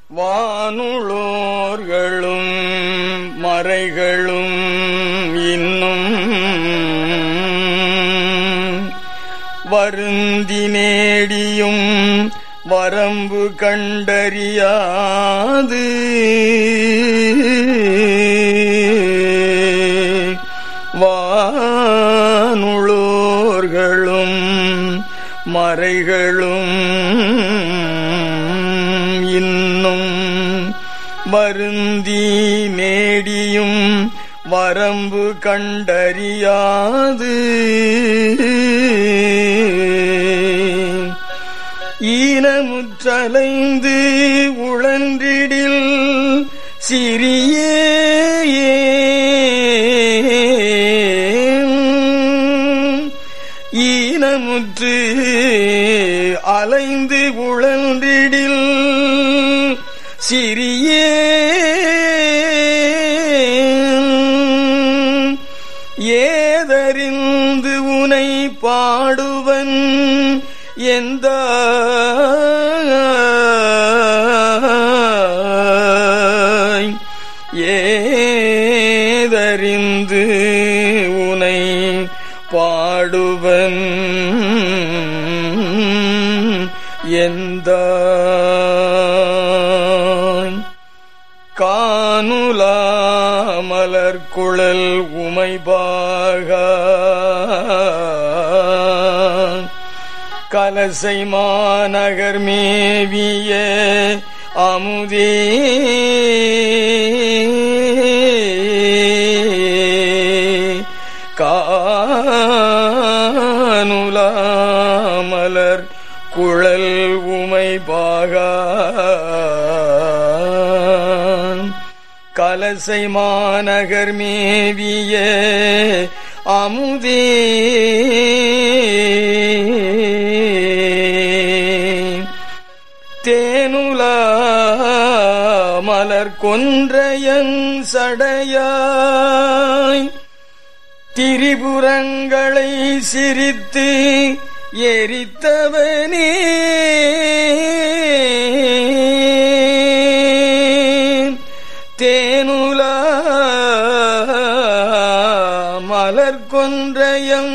வானுளோர்களும் மறைகளும் இன்னும் வருந்தி நேடியும் வரம்பு கண்டறியாது வானுளோர்களும் மறைகளும் இன்னும் வருந்தி நேடியும் வரம்பு கண்டறியாது ஈனமுற்றலைந்து உழன்றிடில் சிறியே ஈனமுற்று அலைந்து உழன்றிடில் சிறியே ஏதறிந்து உனை பாடுவன் எந்த ஏதறிந்து உனை பாடுவன் எந்த காணுலாமலர் குழல் உமைபாக கலசை மாநகர் மேவிய அமுதே காணுலாமலர் குழல் உமைபாக கலசை மாநகர் மேவிய அமுதே தேனுல மலர் கொன்றையன் சடையாய் திரிபுரங்களை சிரித்து எரித்தவனே தேனுல மலர் கொன்றையம்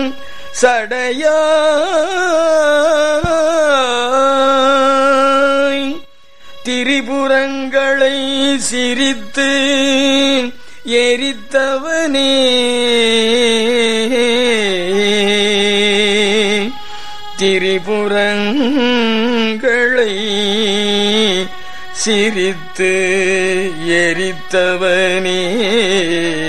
சடையாய் திரிபுரங்களை சிரித்து எரித்தவனே திரிபுரங்களை சிரித்து எரித்தவனே